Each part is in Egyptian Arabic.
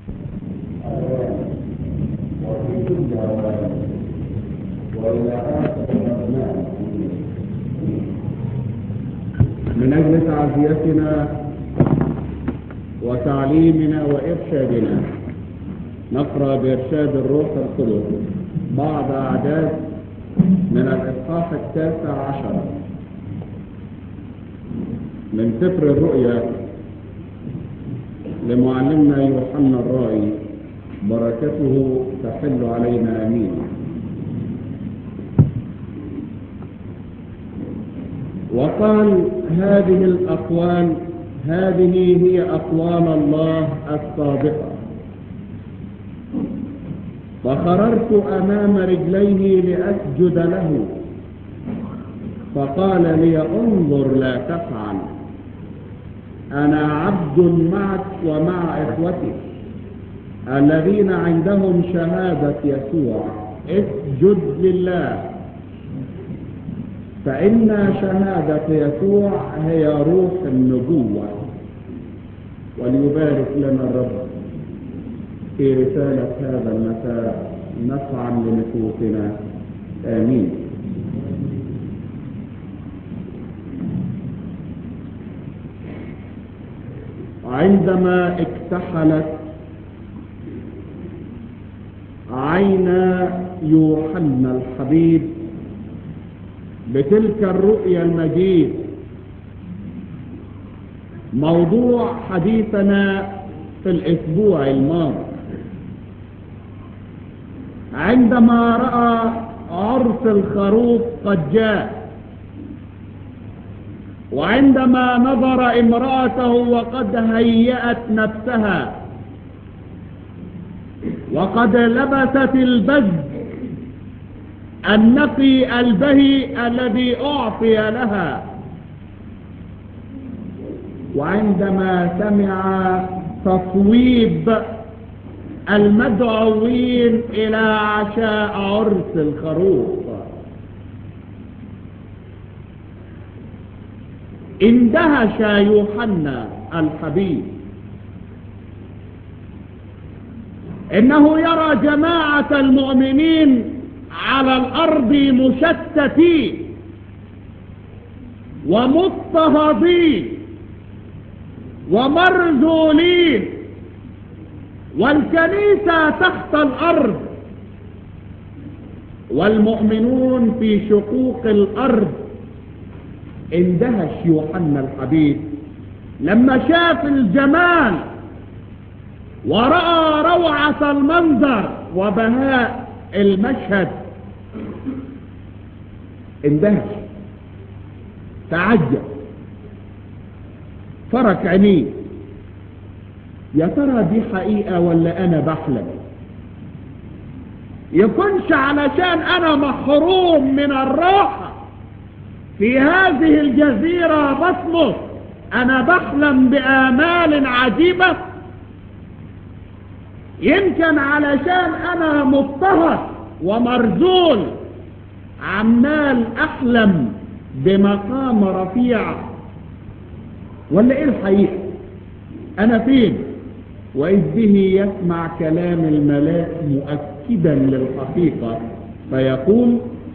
وفي كل أوان وإلى آخر الأزمان من أجل تعزيتنا وتعليمنا وإرشادنا نقرأ بإرشاد الروح القدس بعض أعداد من الإصحاح التاسع عشر من سفر الرؤيا لمعلمنا يوحنا الرائي بركته تحل علينا امين وقال هذه الاقوال هذه هي اقوال الله الصادقه فخررت امام رجليه لاسجد له فقال لي انظر لا تفعل انا عبد معك ومع اخوتك الذين عندهم شهادة يسوع اسجد لله فإن شهادة يسوع هي روح النبوة وليبارك لنا الرب في رسالة هذا المساء نفعا لنفوسنا آمين عندما اكتحلت عين يوحنا الحبيب بتلك الرؤيا المجيد موضوع حديثنا في الاسبوع الماضي عندما راى عرس الخروف قد جاء وعندما نظر امراته وقد هيأت نفسها وقد لبست البز النقي البهي الذي أعطي لها وعندما سمع تصويب المدعوين إلى عشاء عرس الخروف اندهش يوحنا الحبيب انه يرى جماعة المؤمنين على الارض مشتتين ومضطهدين ومرذولين والكنيسة تحت الارض والمؤمنون في شقوق الارض اندهش يوحنا الحبيب لما شاف الجمال ورأى روعة المنظر وبهاء المشهد اندهش تعجب فرك عينيه يا ترى دي حقيقة ولا أنا بحلم يكونش علشان أنا محروم من الراحة في هذه الجزيرة بصمت أنا بحلم بآمال عجيبة يمكن علشان انا مضطهد ومرذول عمال احلم بمقام رفيع ولا ايه الحقيقة انا فين واذ به يسمع كلام الملاك مؤكدا للحقيقة فيقول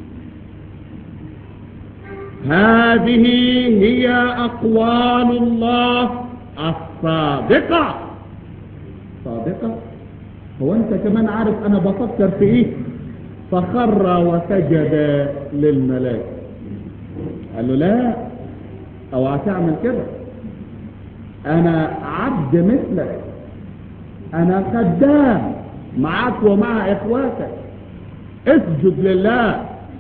هذه هي اقوال الله الصادقة صادقة هو انت كمان عارف انا بفكر في ايه فخر وسجد للملاك قال له لا اوعى تعمل كده انا عبد مثلك انا خدام معك ومع اخواتك اسجد لله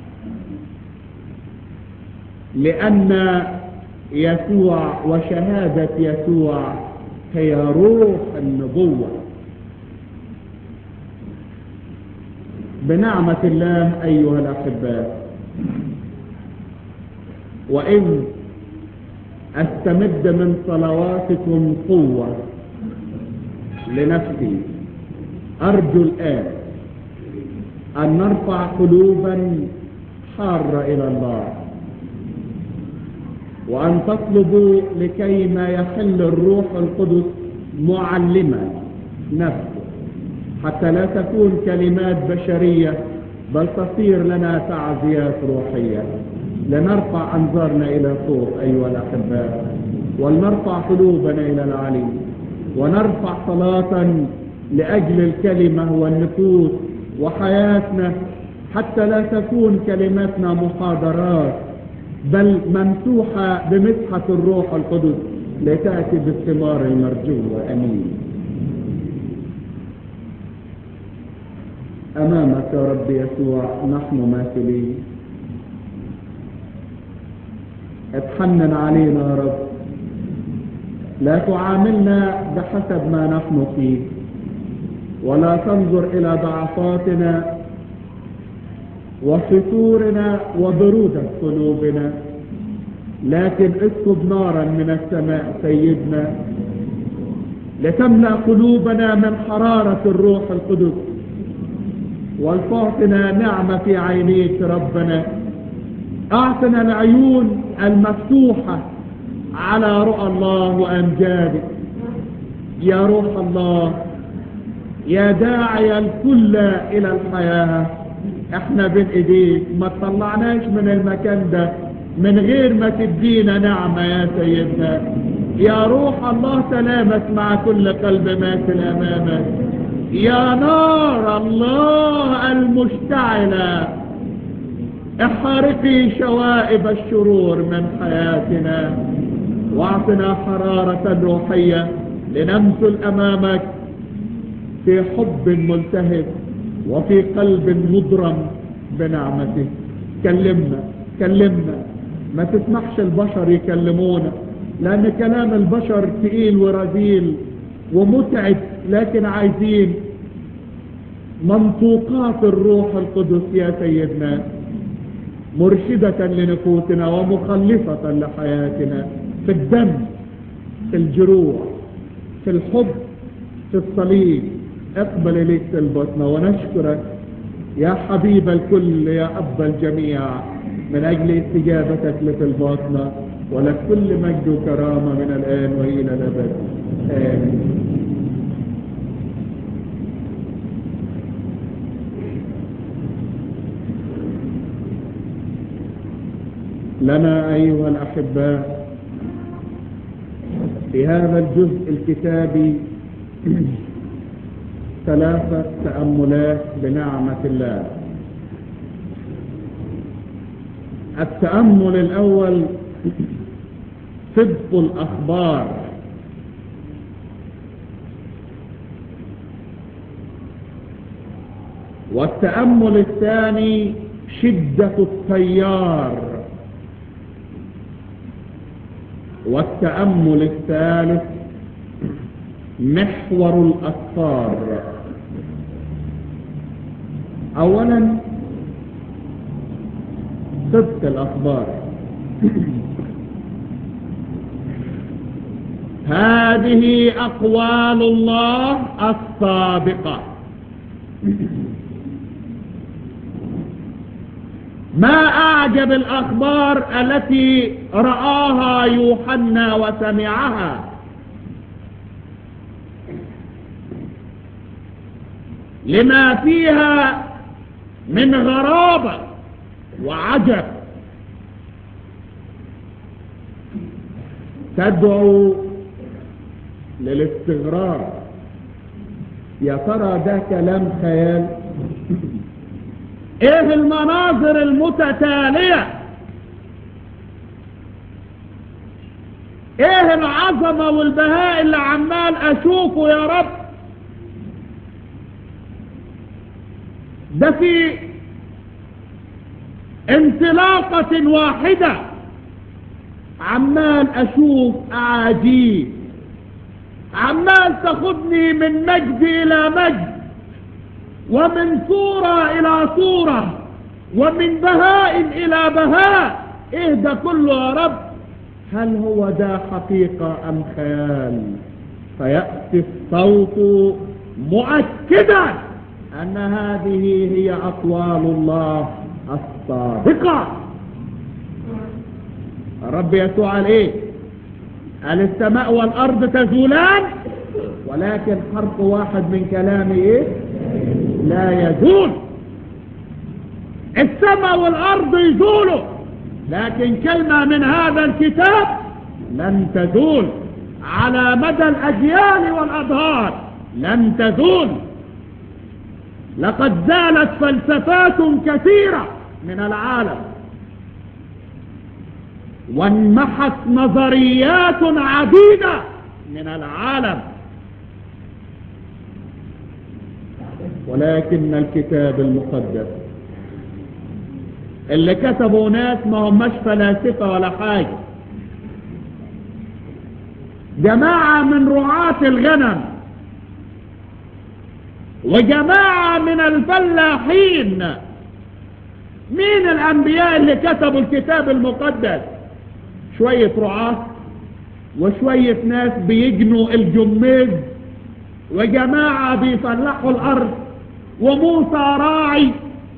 لان يسوع وشهادة يسوع هي روح النبوة بنعمة الله أيها الأحباء وإن أستمد من صلواتكم قوة لنفسي أرجو الآن أن نرفع قلوبا حارة إلى الله وأن تطلبوا لكي ما يحل الروح القدس معلما نفسه حتى لا تكون كلمات بشرية بل تصير لنا تعزيات روحية لنرفع أنظارنا إلى فوق أيها الأحباء ولنرفع قلوبنا إلى العلي ونرفع صلاة لأجل الكلمة والنفوس وحياتنا حتى لا تكون كلماتنا محاضرات بل ممسوحة بمسحة الروح القدس لتأتي بالثمار المرجوة أمين أمامك يا رب يسوع نحن ماثلين اتحنن علينا يا رب لا تعاملنا بحسب ما نحن فيه ولا تنظر إلى ضعفاتنا وفتورنا وبرودة قلوبنا لكن اسكب نارا من السماء سيدنا لتملأ قلوبنا من حرارة الروح القدس ولتعطنا نعمة في عينيك ربنا اعطنا العيون المفتوحة على رؤى الله وامجاده يا روح الله يا داعي الكل الى الحياة احنا بين ايديك ما تطلعناش من المكان ده من غير ما تدينا نعمة يا سيدنا يا روح الله سلامك مع كل قلب ماثل امامك يا نار الله المشتعلة احرقي شوائب الشرور من حياتنا واعطنا حرارة روحية لنمثل امامك في حب ملتهب وفي قلب مضرم بنعمتك كلمنا كلمنا ما تسمحش البشر يكلمونا لان كلام البشر تقيل ورذيل ومتعب لكن عايزين منطوقات الروح القدس يا سيدنا مرشدة لنفوسنا ومخلصة لحياتنا في الدم في الجروح في الحب في الصليب اقبل اليك طلبتنا ونشكرك يا حبيب الكل يا اب الجميع من اجل استجابتك لطلباتنا ولك كل مجد وكرامه من الان والى الابد امين لنا ايها الاحباء في هذا الجزء الكتابي ثلاثة تأملات بنعمة الله التأمل الأول صدق الأخبار والتأمل الثاني شدة التيار والتأمل الثالث محور الأسفار اولا صدق الاخبار هذه اقوال الله السابقة ما اعجب الاخبار التي رآها يوحنا وسمعها لما فيها من غرابة وعجب تدعو للاستغراب يا ترى ده كلام خيال ايه المناظر المتتالية ايه العظمة والبهاء اللي عمال اشوفه يا رب ده في انطلاقة واحدة عمال اشوف اعاجيب عمال تاخدني من مجد الى مجد ومن صورة الى صورة ومن بهاء الى بهاء ايه ده كله يا رب هل هو ده حقيقة ام خيال فيأتي الصوت مؤكدا ان هذه هي اقوال الله الصادقة الرب يسوع قال ايه قال السماء والارض تزولان ولكن حرف واحد من كلامي ايه لا يزول السماء والارض يزولوا لكن كلمة من هذا الكتاب لن تزول على مدى الاجيال والاظهار لن تزول لقد زالت فلسفات كثيرة من العالم وانمحت نظريات عديدة من العالم ولكن الكتاب المقدس اللي كتبوا ناس ما هماش فلاسفة ولا حاجة جماعة من رعاة الغنم وجماعة من الفلاحين مين الأنبياء اللي كتبوا الكتاب المقدس شوية رعاة وشوية ناس بيجنوا الجميز وجماعة بيفلحوا الأرض وموسى راعي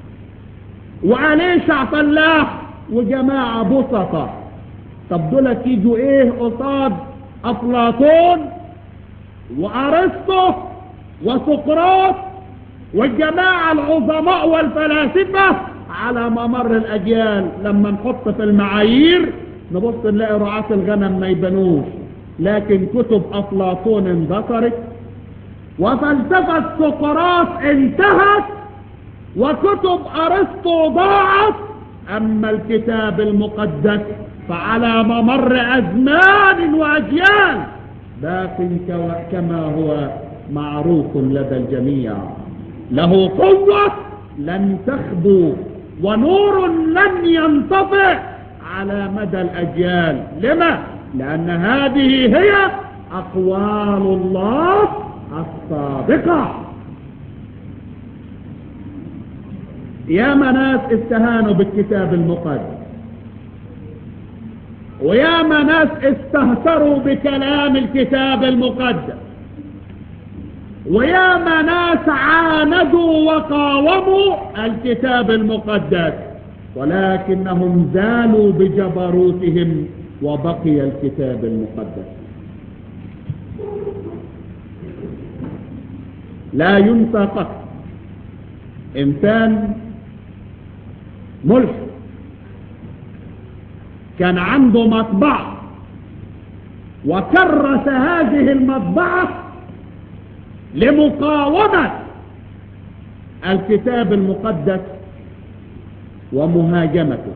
وأليشع فلاح وجماعة بسطة طب دول يجوا ايه قصاد أفلاطون وأرسطو وسقراط والجماعة العظماء والفلاسفة على ممر الأجيال لما نحط في المعايير نبص نلاقي رعاة الغنم ما يبنوش لكن كتب أفلاطون اندثرت وفلسفة سقراط انتهت وكتب أرسطو ضاعت أما الكتاب المقدس فعلى ممر أزمان وأجيال باق كما هو معروف لدى الجميع له قوة لن تخبو ونور لن ينطفئ على مدى الأجيال لما؟ لأن هذه هي أقوال الله الصادقة يا ناس استهانوا بالكتاب المقدس ويا ناس استهتروا بكلام الكتاب المقدس ويا ناس عاندوا وقاوموا الكتاب المقدس ولكنهم زالوا بجبروتهم وبقي الكتاب المقدس لا ينسى قط انسان ملحد كان عنده مطبعة وكرس هذه المطبعة لمقاومة الكتاب المقدس ومهاجمته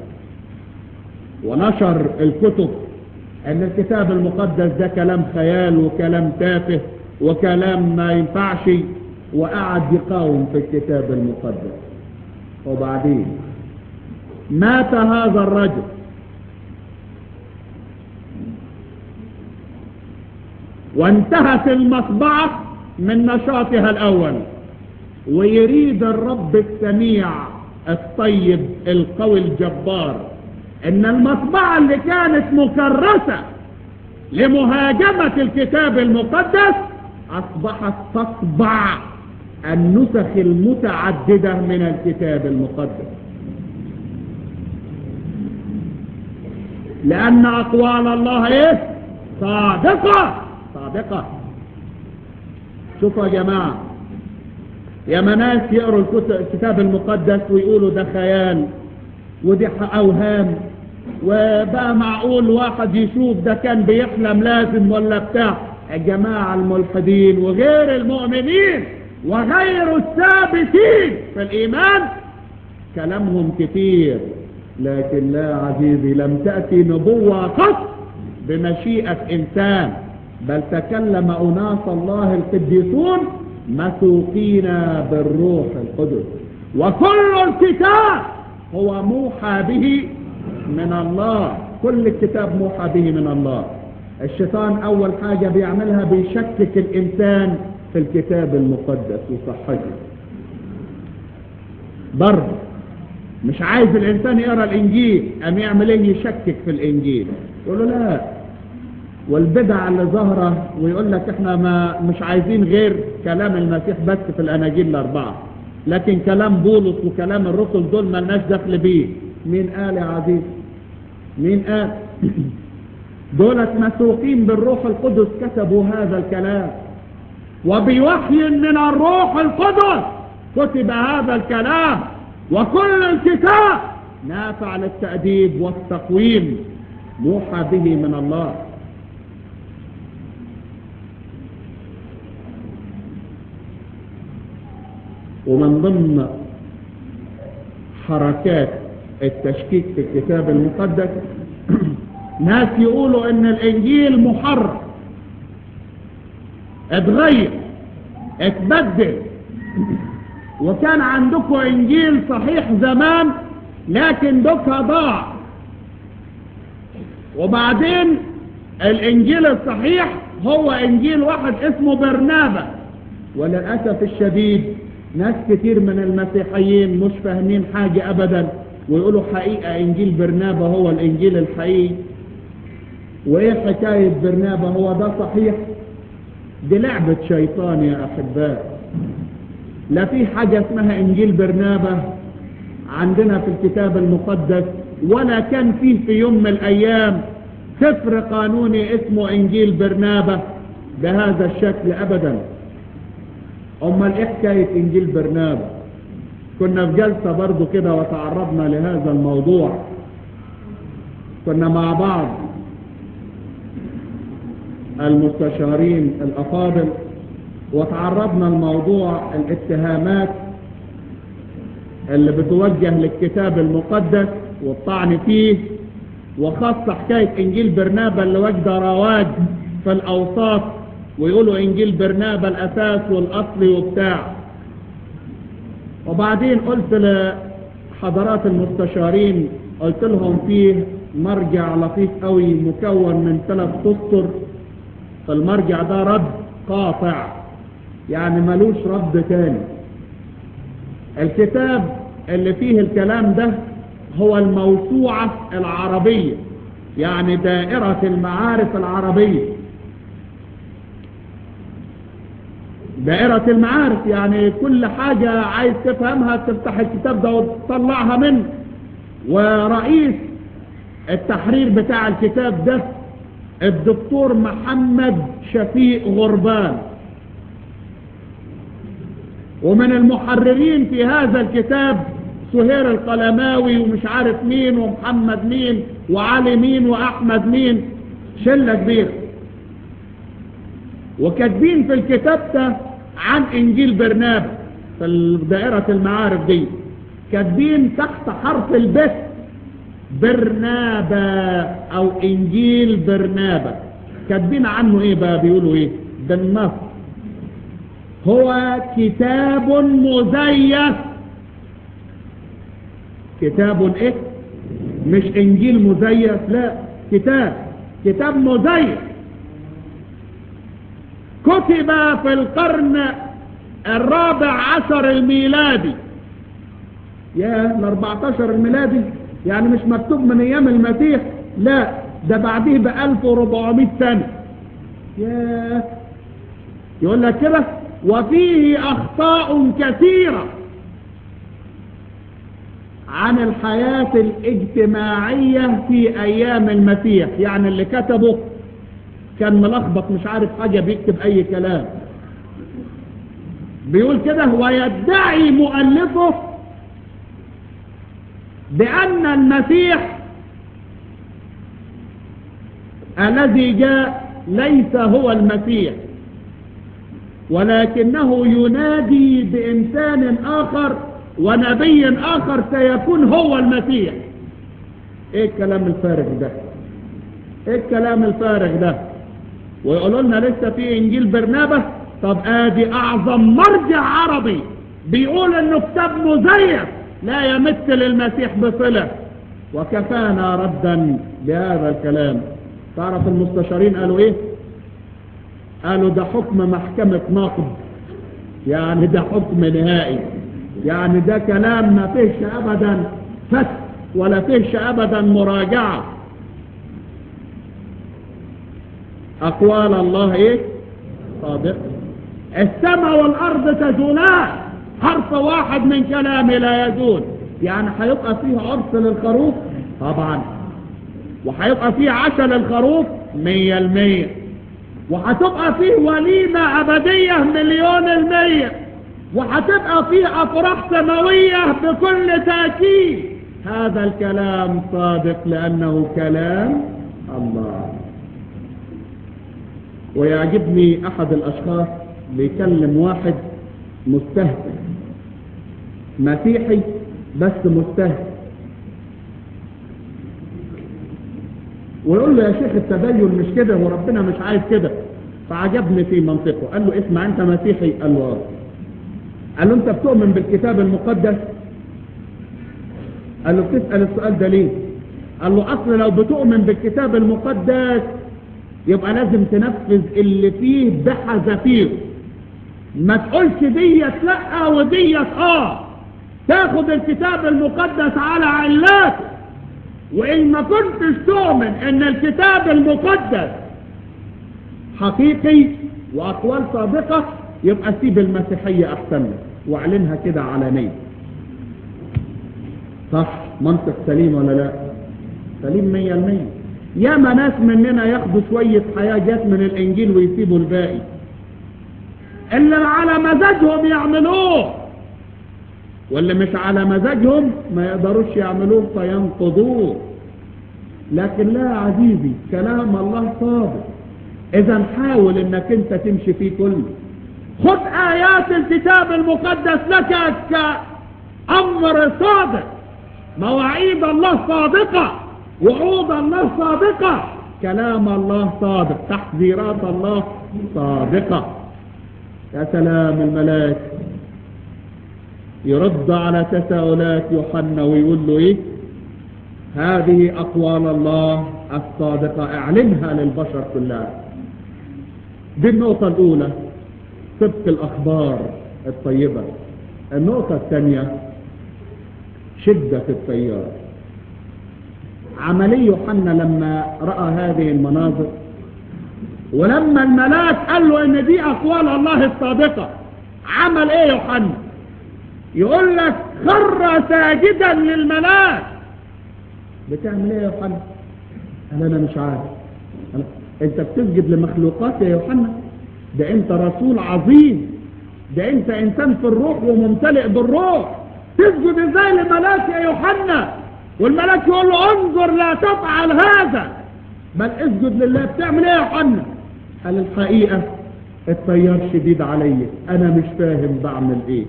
ونشر الكتب ان الكتاب المقدس ده كلام خيال وكلام تافه وكلام ما ينفعش وقعد يقاوم في الكتاب المقدس وبعدين مات هذا الرجل وانتهت المطبعة من نشاطها الأول ويريد الرب السميع الطيب القوي الجبار ان المطبعة اللي كانت مكرسة لمهاجمة الكتاب المقدس اصبحت تطبع النسخ المتعددة من الكتاب المقدس لان اقوال الله ايه صادقة صادقة شوفوا يا جماعة يا مناس يقروا الكتاب المقدس ويقولوا ده خيال ودي اوهام وبقى معقول واحد يشوف ده كان بيحلم لازم ولا بتاع الجماعة الملحدين وغير المؤمنين وغير الثابتين في الإيمان كلامهم كتير لكن لا عزيزي لم تأتي نبوة قط بمشيئة إنسان بل تكلم أناس الله القديسون مسوقين بالروح القدس وكل الكتاب هو موحى به من الله كل الكتاب موحى به من الله الشيطان أول حاجة بيعملها بيشكك الإنسان في الكتاب المقدس وصحته برضه مش عايز الإنسان يقرأ الإنجيل أم يعمل إيه يشكك في الإنجيل يقول له لا والبدع اللي ظاهرة ويقول لك احنا ما مش عايزين غير كلام المسيح بس في الأناجيل الأربعة لكن كلام بولس وكلام الرسل دول ما لناش دخل بيه مين قال يا عزيز مين قال دولت مسوقين بالروح القدس كتبوا هذا الكلام وبوحي من الروح القدس كتب هذا الكلام وكل الكتاب نافع للتأديب والتقويم موحى به من الله ومن ضمن حركات التشكيك في الكتاب المقدس ناس يقولوا ان الانجيل محرف اتغير اتبدل وكان عندكم انجيل صحيح زمان لكن دوكا ضاع وبعدين الانجيل الصحيح هو انجيل واحد اسمه برنابا وللأسف الشديد ناس كتير من المسيحيين مش فاهمين حاجة ابدا ويقولوا حقيقة انجيل برنابا هو الانجيل الحقيقي وايه حكاية برنابا هو ده صحيح دي لعبة شيطان يا احباء لا في حاجة اسمها انجيل برنابا عندنا في الكتاب المقدس ولا كان فيه في يوم من الايام سفر قانوني اسمه انجيل برنابا بهذا الشكل ابدا امال ايه حكاية انجيل برنابا كنا في جلسة برضو كده وتعرضنا لهذا الموضوع كنا مع بعض المستشارين الافاضل وتعرضنا لموضوع الاتهامات اللي بتوجه للكتاب المقدس والطعن فيه وخاصة حكاية انجيل برنابا اللي وجد رواج في الاوساط ويقولوا انجيل برنابا الاساس والاصلي وبتاع وبعدين قلت لحضرات المستشارين قلت لهم فيه مرجع لطيف قوي مكون من ثلاث سطر فالمرجع ده رد قاطع يعني ملوش رد تاني الكتاب اللي فيه الكلام ده هو الموسوعة العربية يعني دائرة المعارف العربية دائرة المعارف يعني كل حاجة عايز تفهمها تفتح الكتاب ده وتطلعها منه ورئيس التحرير بتاع الكتاب ده الدكتور محمد شفيق غربان ومن المحررين في هذا الكتاب سهير القلماوي ومش عارف مين ومحمد مين وعلي مين وأحمد مين شلة كبيرة وكاتبين في الكتاب ده عن إنجيل برنابا في دائرة المعارف دي كاتبين تحت حرف البس برنابا أو إنجيل برنابا كاتبين عنه إيه بقى بيقولوا إيه بالنص هو كتاب مزيف كتاب ايه مش انجيل مزيف لا كتاب كتاب مزيف كتب في القرن الرابع عشر الميلادي يا الاربعتاشر الميلادي يعني مش مكتوب من ايام المسيح لا ده بعديه بألف وربعمائة سنة يا يقول لك كده وفيه أخطاء كثيرة عن الحياة الاجتماعية في أيام المسيح يعني اللي كتبه كان ملخبط مش عارف حاجة بيكتب أي كلام بيقول كده ويدعي مؤلفه بأن المسيح الذي جاء ليس هو المسيح ولكنه ينادي بإنسان آخر ونبي آخر سيكون هو المسيح ايه الكلام الفارغ ده ايه الكلام الفارغ ده ويقولوا لنا لسه في انجيل برنابة طب ادي اعظم مرجع عربي بيقول انه كتاب مزيف لا يمثل المسيح بصلة وكفانا ردا بهذا الكلام تعرف المستشارين قالوا ايه قالوا ده حكم محكمة ناقض يعني ده حكم نهائي يعني ده كلام ما فيش ابدا فت ولا فيش ابدا مراجعة اقوال الله ايه صادق السماء والارض تزولان حرف واحد من كلامي لا يزول يعني هيبقى فيه عرس للخروف طبعا وهيبقى فيه عشاء للخروف مية المية وهتبقى فيه وليمة أبدية مليون المية وهتبقى فيه أفراح سماوية بكل تأكيد هذا الكلام صادق لأنه كلام الله ويعجبني أحد الأشخاص بيكلم واحد مستهزئ مسيحي بس مستهزئ ويقول له يا شيخ التدين مش كده وربنا مش عايز كده فعجبني في منطقه قال له اسمع انت مسيحي قال له اه قال له انت بتؤمن بالكتاب المقدس قال له بتسأل السؤال ده ليه قال له اصل لو بتؤمن بالكتاب المقدس يبقى لازم تنفذ اللي فيه بحذافيره ما تقولش ديت لا وديت اه تاخد الكتاب المقدس على علاته وإن ما كنتش تؤمن أن الكتاب المقدس حقيقي وأقوال صادقة يبقى سيب المسيحية أحسن لك واعلنها كده علنيا صح منطق سليم ولا لا سليم مية المية ياما ناس مننا ياخدوا شوية حاجات من الإنجيل ويسيبوا الباقي اللي على مزاجهم يعملوه واللي مش على مزاجهم ما يقدروش يعملوه فينقضوه لكن لا يا عزيزي كلام الله صادق اذا حاول انك انت تمشي فيه كله خد ايات الكتاب المقدس لك كامر صادق مواعيد الله صادقة وعود الله صادقة كلام الله صادق تحذيرات الله صادقة يا سلام الملائكة يرد على تساؤلات يوحنا ويقول له ايه هذه اقوال الله الصادقة اعلنها للبشر كلها دي النقطة الاولى صدق الاخبار الطيبة النقطة الثانية شدة التيار عملي يوحنا لما رأى هذه المناظر ولما الملاك قال له ان دي اقوال الله الصادقة عمل ايه يوحنا يقول لك خر ساجدا للملاك بتعمل ايه يا يوحنا قال انا مش عارف قال انت بتسجد لمخلوقات يا يوحنا ده انت رسول عظيم ده انت انسان في الروح وممتلئ بالروح تسجد ازاي لملاك يا يوحنا والملاك يقول له انظر لا تفعل هذا بل اسجد لله بتعمل ايه يا يوحنا قال الحقيقة التيار شديد عليا انا مش فاهم بعمل ايه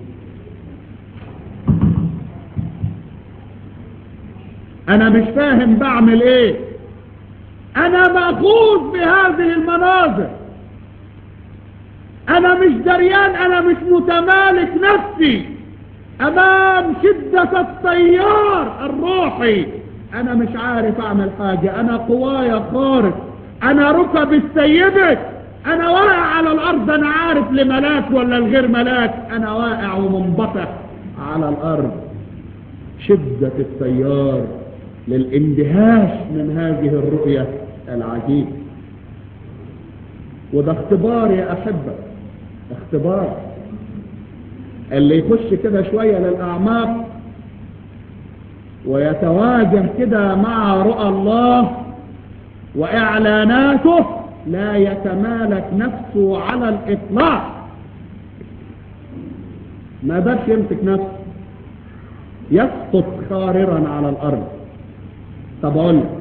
انا مش فاهم بعمل ايه انا مأخوذ بهذه المناظر انا مش دريان انا مش متمالك نفسي امام شدة التيار الروحي انا مش عارف اعمل حاجة انا قوايا خارق انا ركب السيدة انا واقع على الارض انا عارف لملاك ولا الغير ملاك انا واقع ومنبطح على الارض شدة التيار للاندهاش من هذه الرؤية العجيبة وده اختبار يا أحبة اختبار اللي يخش كده شوية للأعماق ويتواجه كده مع رؤى الله وإعلاناته لا يتمالك نفسه على الإطلاق ما قدرش يمسك نفسه يسقط خاررا على الأرض طب أقول لك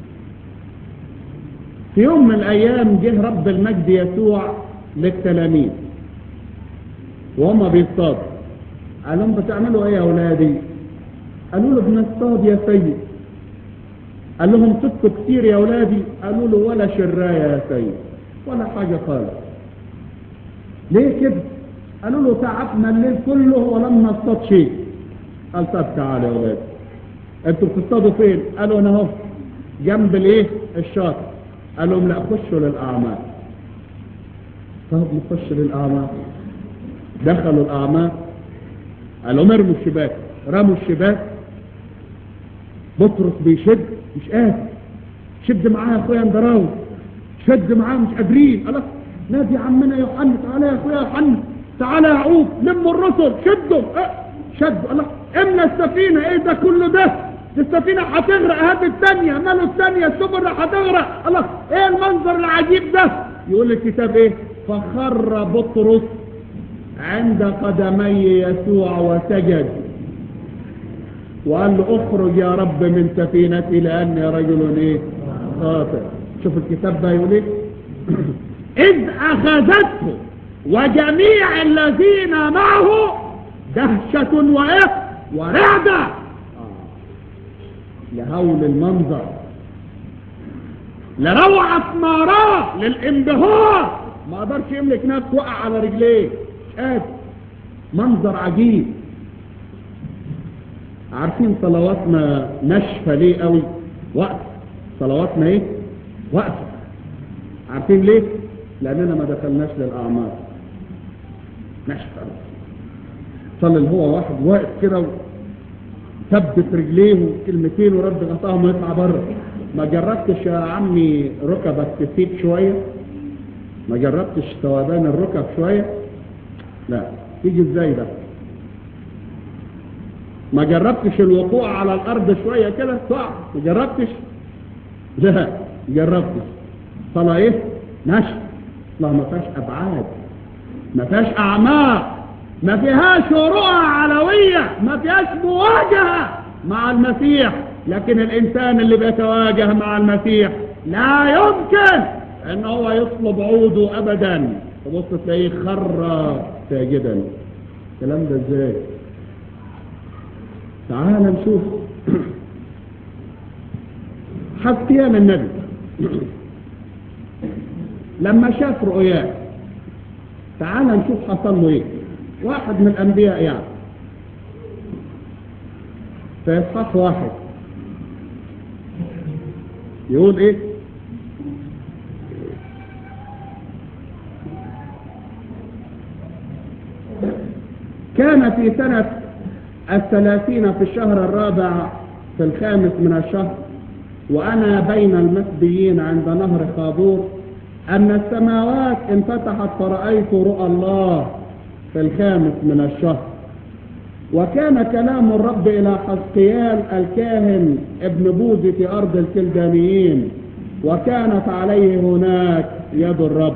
في يوم من الأيام جه رب المجد يسوع للتلاميذ وهم بيصطادوا قال لهم بتعملوا ايه يا أولادي قالوا له بنصطاد يا سيد قال لهم صدقوا كتير يا أولادي قالوا له ولا شراية يا سيد ولا حاجة خالص ليه كده قالوا له تعبنا الليل كله ولم نصطاد شيء قال طب تعالى يا أولادي انتوا بتصطادوا فين قالوا انا اهو جنب الايه الشاطئ قال لهم لا خشوا للاعماق طب نخش للاعماق دخلوا الاعماق قالوا ارموا الشباك رموا الشباك بطرس بيشد مش قادر شد معاه يا اخويا اندراوي شد معاه مش قادرين قال نادي عمنا يوحنا تعالى يا اخويا يوحنا تعالى يا يعقوب لموا الرسل شدوا اه شدوا الله املى السفينه ايه ده كله ده السفينة هتغرق هات الثانية ماله الثانية السفن هتغرق الله ايه المنظر العجيب ده يقول الكتاب ايه فخر بطرس عند قدمي يسوع وسجد وقال له اخرج يا رب من سفينتي لاني رجل ايه خاطئ شوف الكتاب ده يقول ايه اذ اخذته وجميع الذين معه دهشة وايه ورعدة لهول المنظر لروعة ما راه للانبهار ما قدرش يملك نفسه وقع على رجليه شاف منظر عجيب عارفين صلواتنا ناشفة ليه قوي وقت صلواتنا ايه وقت عارفين ليه لاننا ما دخلناش للاعمار ناشفة صلى اللي هو واحد واقف كده ثبت رجليه كلمتين ورد غطاهم ويطلع بره ما جربتش يا عمي ركبك تسيب شوية ما جربتش ثوابان الركب شوية لا تيجي ازاي ده ما جربتش الوقوع على الارض شوية كده تقع ما جربتش لا جربتش صلاة ايه نشف لا ما فيهاش ابعاد ما فيهاش اعماق ما فيهاش رؤى علوية ما فيهاش مواجهة مع المسيح لكن الانسان اللي بيتواجه مع المسيح لا يمكن ان هو يطلب عوده ابدا تبص تلاقيه خر ساجدا الكلام ده ازاي تعال نشوف حسيان النبي لما شاف رؤياه تعال نشوف حصل له ايه واحد من الانبياء يعني في اصحاح واحد يقول ايه كان في سنة الثلاثين في الشهر الرابع في الخامس من الشهر وأنا بين المسبيين عند نهر خابور أن السماوات انفتحت فرأيت رؤى الله في الخامس من الشهر وكان كلام الرب إلى حزقيال الكاهن ابن بوزي في أرض الكلدانيين وكانت عليه هناك يد الرب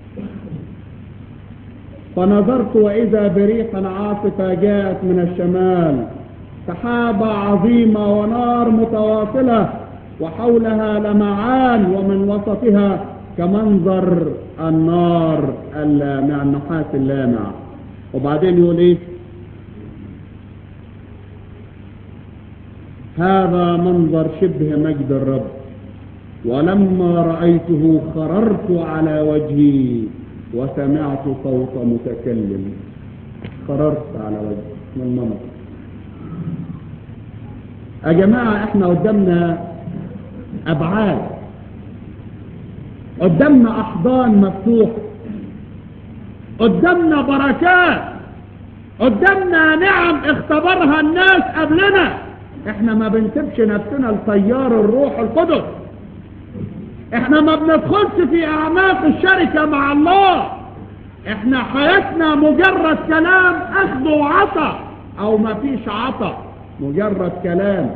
فنظرت وإذا بريح عاصفة جاءت من الشمال سحابة عظيمة ونار متواصلة وحولها لمعان ومن وسطها كمنظر النار اللامع النحاس اللامع وبعدين يقول ايه هذا منظر شبه مجد الرب ولما رأيته خررت على وجهي وسمعت صوت متكلم خررت على وجهي من المنظر يا جماعة احنا قدامنا ابعاد قدامنا احضان مفتوحة قدامنا بركات قدامنا نعم اختبرها الناس قبلنا احنا ما بنسيبش نفسنا لطيار الروح القدس احنا ما بندخلش في اعماق الشركة مع الله احنا حياتنا مجرد كلام اخذ وعطى او ما فيش عطى مجرد كلام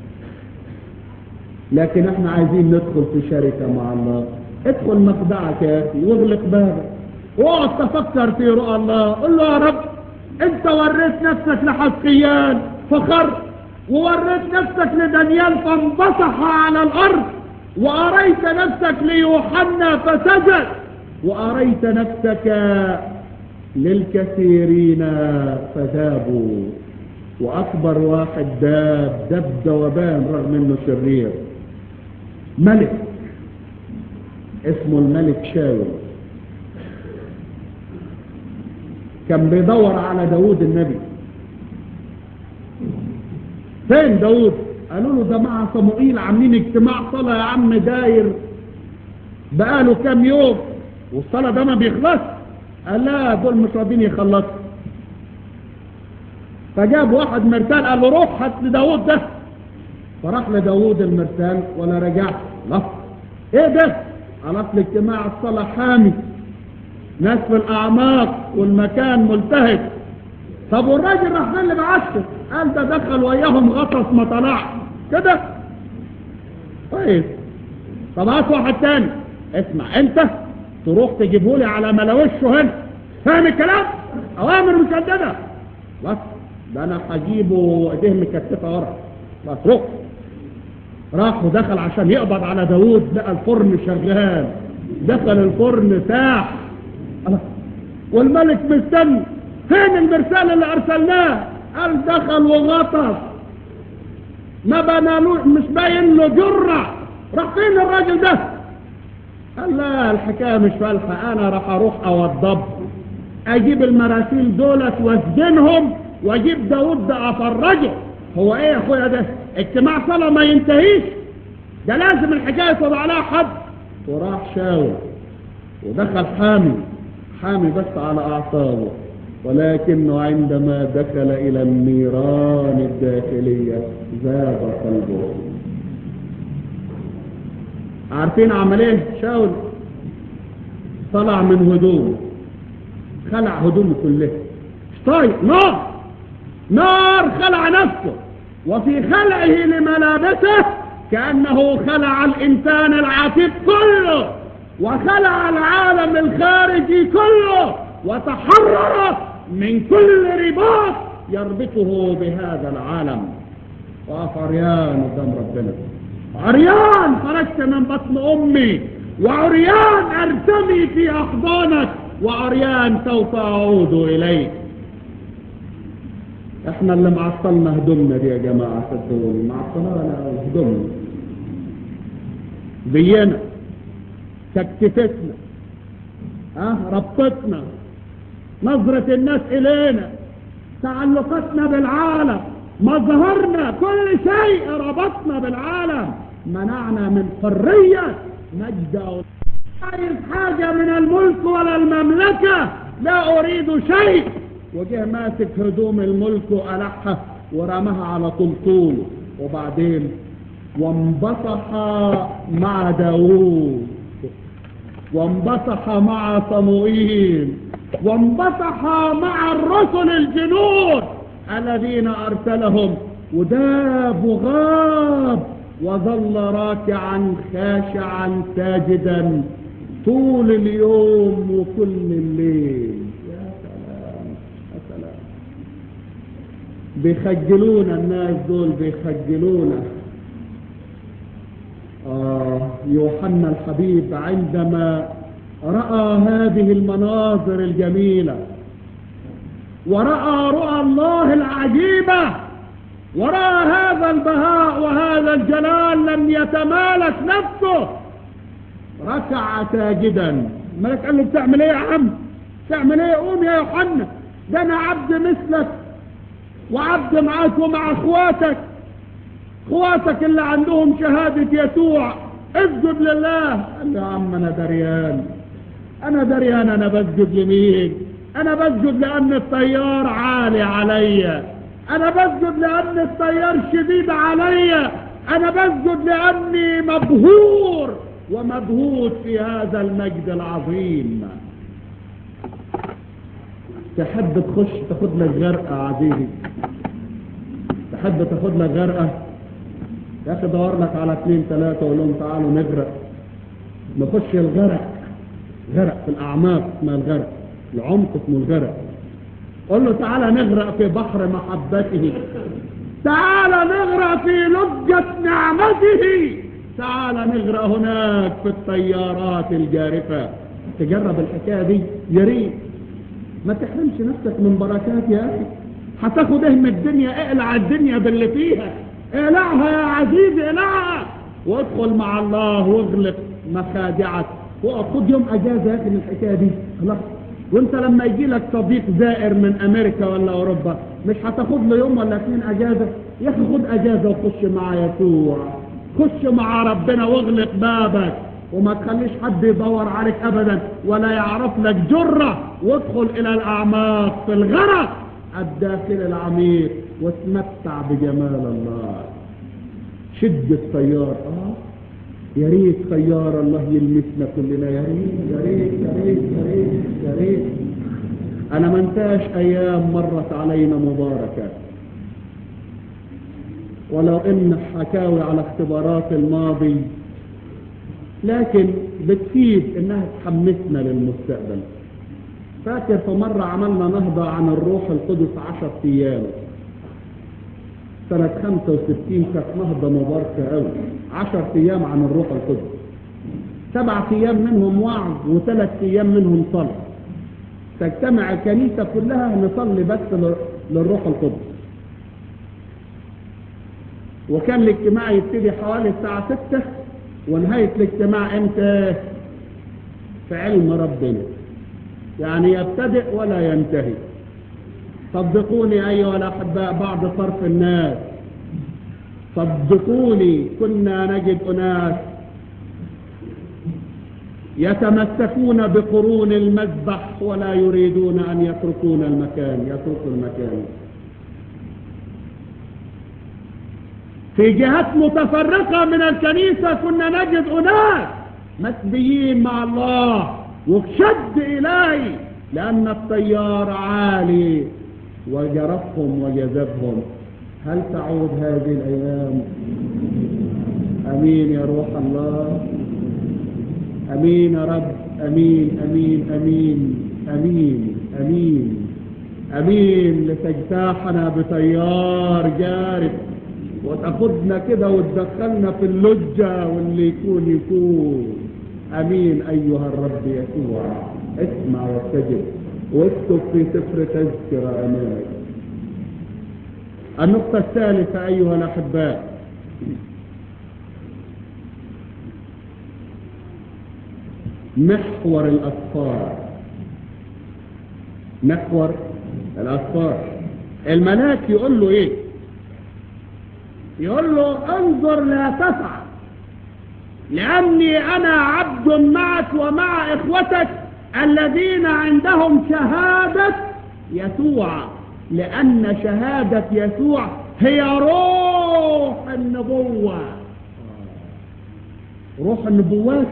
لكن احنا عايزين ندخل في شركة مع الله ادخل مخدعك يا اخي واغلق بابك واقعد تفكر في رؤى الله قل له يا رب انت وريت نفسك لحسقيان فخر ووريت نفسك لدانيال فانبصح على الارض واريت نفسك ليوحنا فسجد واريت نفسك للكثيرين فذابوا واكبر واحد داب دب دوبان رغم انه شرير ملك اسمه الملك شاول كان بيدور على داود النبي فين داود قالوا له ده مع صموئيل عاملين اجتماع صلاة يا عم داير بقاله كام يوم والصلاة ده ما بيخلص قال لا دول مش راضيين يخلصوا فجاب واحد مرسال قال له روح هات لداود ده فراح لداود المرسال ولا رجعت لا ايه ده على اصل اجتماع الصلاة حامي ناس في الاعماق والمكان ملتهب طب والراجل راح فين اللي بعته قال ده دخل وياهم غطس ما طلعش كده كويس طب هات واحد تاني اسمع انت تروح تجيبه لي على ملوشه هنا فاهم الكلام اوامر مشدده بس ده انا هجيبه ايديه مكتفه ورا بس روح راح ودخل عشان يقبض على داوود لقى الفرن شغال دخل الفرن ساح الله. والملك مستني فين المرسال اللي ارسلناه قال دخل وغطس ما بنالوش مش باين له جرة راح فين الراجل ده قال لا الحكاية مش فالحة انا راح اروح اوضب اجيب المراسيل دولت واسجنهم واجيب داود ده افرجه هو ايه يا اخويا ده اجتماع صلاة ما ينتهيش ده لازم الحكاية تضع عليها حد وراح شاور ودخل حامي حامي بس على اعصابه ولكنه عندما دخل الى النيران الداخلية ذاب قلبه عارفين عمل ايه شاول طلع من هدوم خلع هدومه كلها طيب نار نار خلع نفسه وفي خلعه لملابسه كأنه خلع الإنسان العتيق كله وخلع العالم الخارجي كله وتحرر من كل رباط يربطه بهذا العالم وقف عريان قدام ربنا عريان خرجت من بطن أمي وعريان أرتمي في أحضانك وعريان سوف أعود إليك احنا اللي معطلنا هدومنا دي يا جماعة صدقوني معطلنا هدومنا بينا تكتفتنا اه ربطتنا نظرة الناس الينا تعلقاتنا بالعالم مظهرنا كل شيء ربطنا بالعالم منعنا من حرية مجد عايز حاجة من الملك ولا المملكة لا أريد شيء وجه ماسك هدوم الملك وألحها ورماها على طلطوله وبعدين وانبطح مع داوود وانبطح مع صموئيل وانبطح مع الرسل الجنود الذين أرسلهم وداب وغاب وظل راكعا خاشعا ساجدا طول اليوم وكل الليل يا سلام يا سلام بيخجلونا الناس دول بيخجلونا آه يوحنا الحبيب عندما رأى هذه المناظر الجميلة ورأى رؤى الله العجيبة ورأى هذا البهاء وهذا الجلال لم يتمالك نفسه ركع ساجدا الملك قال له بتعمل ايه يا عم بتعمل ايه قوم يا يوحنا ده انا عبد مثلك وعبد معاك ومع اخواتك اخواتك اللي عندهم شهادة يسوع اسجد لله قال له يا عم انا دريان انا دريان انا بسجد لمين انا بسجد لان الطيار عالي عليا انا بسجد لان الطيار شديد عليا انا بسجد لاني مبهور ومبهوت في هذا المجد العظيم تحب تخش تاخد لك غرقة عزيزي تحب تاخد لك غرقة يا اخي دور لك على اثنين ثلاثة وقول لهم تعالوا نغرق نخش الغرق غرق في الاعماق اسمها الغرق العمق اسمه الغرق قول له تعالى نغرق في بحر محبته تعالى نغرق في لجة نعمته تعالى نغرق هناك في الطيارات الجارفة تجرب الحكاية دي يا ريت ما تحرمش نفسك من بركات يا اخي هتاخد ايه من الدنيا اقلع الدنيا باللي فيها اقلعها يا عزيزي اقلعها وادخل مع الله واغلق مخادعك وخد يوم اجازه يا اخي من الحكايه دي خلاص وانت لما يجي لك صديق زائر من امريكا ولا اوروبا مش هتاخد له يوم ولا اثنين اجازه يا اخي خد اجازه وخش مع يسوع خش مع ربنا واغلق بابك وما تخليش حد يدور عليك ابدا ولا يعرف لك جرة وادخل الى الاعماق في الغرق الداخل العميق واتمتع بجمال الله شد الطيار اه يا ريت طيار الله يلمسنا كلنا يا ريت يا ريت يا ريت يا ريت يا ريت انا ما انساش ايام مرت علينا مباركه ولو ان حكاوي على اختبارات الماضي لكن بتفيد انها تحمسنا للمستقبل فاكر في مرة عملنا نهضة عن الروح القدس عشر ايام سنة 65 كانت نهضة مباركة قوي عشر ايام عن الروح القدس سبع ايام منهم وعظ وثلاث ايام منهم صلاة تجتمع الكنيسة كلها نصلي بس للروح القدس وكان الاجتماع يبتدي حوالي الساعة 6 ونهاية الاجتماع امتى في علم ربنا يعني يبتدئ ولا ينتهي صدقوني أيها الأحباء بعض صرف الناس صدقوني كنا نجد أناس يتمسكون بقرون المذبح ولا يريدون أن يتركون المكان يتركوا المكان في جهات متفرقة من الكنيسة كنا نجد أناس مسبيين مع الله وشد إلهي لأن التيار عالي وجرفهم وجذبهم هل تعود هذه الأيام أمين يا روح الله أمين يا رب أمين أمين أمين أمين أمين أمين لتجتاحنا بتيار جارف وتاخدنا كده وتدخلنا في اللجة واللي يكون يكون أمين أيها الرب يسوع اسمع واستجب واكتب في سفر تذكرة أمامك النقطة الثالثة أيها الأحباء محور الأسفار محور الأسفار الملاك يقول له إيه يقول له انظر لا تفعل لأني أنا عبد معك ومع إخوتك الذين عندهم شهادة يسوع لأن شهادة يسوع هي روح النبوة روح النبوات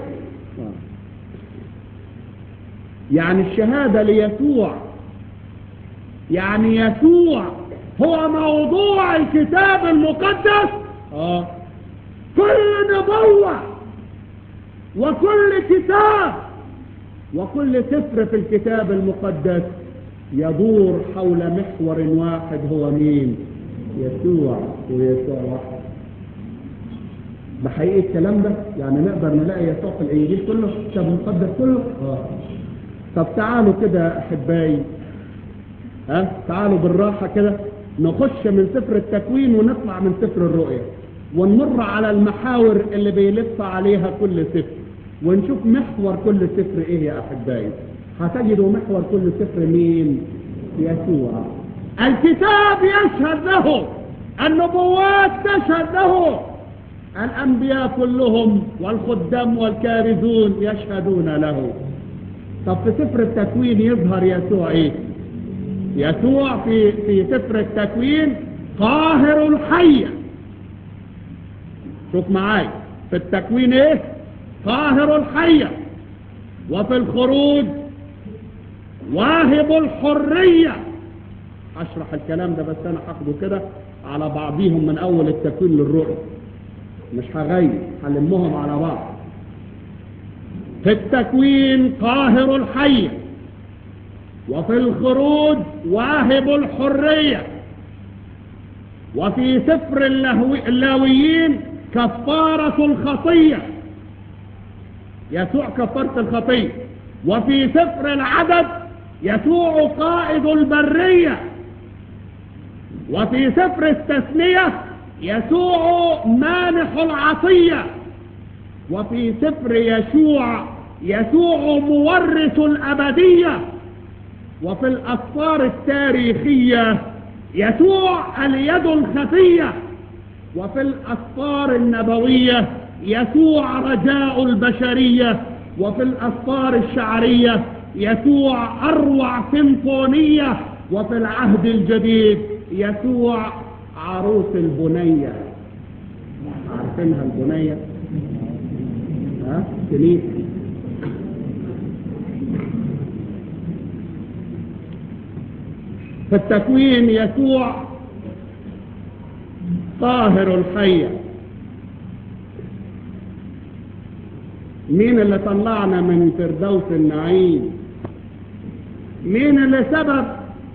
يعني الشهادة ليسوع يعني يسوع هو موضوع الكتاب المقدس آه. كل نبوة وكل كتاب وكل سفر في الكتاب المقدس يدور حول محور واحد هو مين يسوع ويسوع واحد بحقيقة الكلام ده يعني نقدر نلاقي يسوع في الإنجيل كله الكتاب المقدس كله آه. طب تعالوا كده أحبائي ها أه؟ تعالوا بالراحة كده نخش من سفر التكوين ونطلع من سفر الرؤية ونمر على المحاور اللي بيلف عليها كل سفر ونشوف محور كل سفر ايه يا احبائي هتجدوا محور كل سفر مين يسوع الكتاب يشهد له النبوات تشهد له الانبياء كلهم والخدام والكارزون يشهدون له طب في سفر التكوين يظهر يسوع ايه يسوع في في سفر التكوين قاهر الحية شوف معاي في التكوين ايه قاهر الحية وفي الخروج واهب الحرية اشرح الكلام ده بس انا هاخده كده على بعضيهم من اول التكوين للرؤية مش هغير هلمهم على بعض في التكوين قاهر الحيه وفي الخروج واهب الحرية وفي سفر اللاويين كفارة الخطية يسوع كفارة الخطية وفي سفر العدد يسوع قائد البرية وفي سفر التثنية يسوع مانح العطية وفي سفر يشوع يسوع مورث الأبدية وفي الأسفار التاريخية يسوع اليد الخفية وفي الأسفار النبوية يسوع رجاء البشرية وفي الأسفار الشعرية يسوع أروع سيمفونية وفي العهد الجديد يسوع عروس البنية عارفينها البنية ها كنيسة في التكوين يسوع طاهر الحية مين اللي طلعنا من فردوس النعيم مين اللي سبب